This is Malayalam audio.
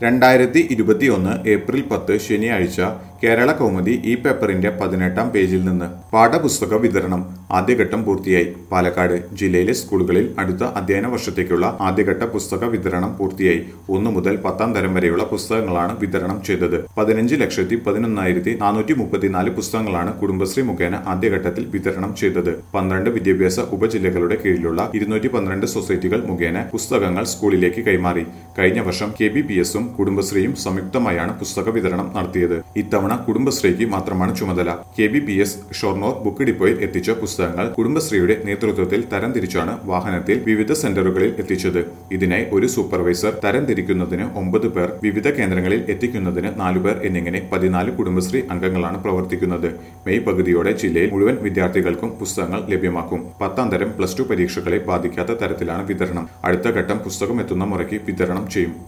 രണ്ടായിരത്തി ഇരുപത്തിയൊന്ന് ഏപ്രിൽ പത്ത് ശനിയാഴ്ച കേരള കൗമുദി ഈ പേപ്പറിന്റെ പതിനെട്ടാം പേജിൽ നിന്ന് പാഠപുസ്തക വിതരണം ആദ്യഘട്ടം പൂർത്തിയായി പാലക്കാട് ജില്ലയിലെ സ്കൂളുകളിൽ അടുത്ത അധ്യയന വർഷത്തേക്കുള്ള ആദ്യഘട്ട പുസ്തക വിതരണം പൂർത്തിയായി ഒന്നു മുതൽ പത്താം തരം വരെയുള്ള പുസ്തകങ്ങളാണ് വിതരണം ചെയ്തത് പതിനഞ്ച് ലക്ഷത്തി പതിനൊന്നായിരത്തി നാനൂറ്റി മുപ്പത്തിനാല് പുസ്തകങ്ങളാണ് കുടുംബശ്രീ മുഖേന ആദ്യഘട്ടത്തിൽ വിതരണം ചെയ്തത് പന്ത്രണ്ട് വിദ്യാഭ്യാസ ഉപജില്ലകളുടെ കീഴിലുള്ള ഇരുന്നൂറ്റി പന്ത്രണ്ട് സൊസൈറ്റികൾ മുഖേന പുസ്തകങ്ങൾ സ്കൂളിലേക്ക് കൈമാറി കഴിഞ്ഞ വർഷം കെ ബി പി എസും കുടുംബശ്രീയും സംയുക്തമായാണ് പുസ്തക വിതരണം നടത്തിയത് ഇത്തവണ കുടുംബശ്രീക്ക് മാത്രമാണ് ചുമതല K B P S Shoranur book ഡിപ്പോയിൽ എത്തിച്ച പുസ്തകങ്ങൾ കുടുംബശ്രീയുടെ നേതൃത്വത്തിൽ തരംതിരിച്ചാണ് വാഹനത്തിൽ വിവിധ സെന്ററുകളിൽ എത്തിച്ചത് ഇതിനായി ഒരു സൂപ്പർവൈസർ തരംതിരിക്കുന്നതിന് ഒമ്പത് പേർ വിവിധ കേന്ദ്രങ്ങളിൽ എത്തിക്കുന്നതിന് നാലു പേർ എന്നിങ്ങനെ പതിനാല് കുടുംബശ്രീ അംഗങ്ങളാണ് പ്രവർത്തിക്കുന്നത് മെയ് പകുതിയോടെ ജില്ലയിൽ മുഴുവൻ വിദ്യാർത്ഥികൾക്കും പുസ്തകങ്ങൾ ലഭ്യമാക്കും പത്താം തരം പ്ലസ് ടു പരീക്ഷകളെ ബാധിക്കാത്ത തരത്തിലാണ് വിതരണം അടുത്ത ഘട്ടം പുസ്തകം എത്തുന്ന മുറയ്ക്ക് വിതരണം ചെയ്യും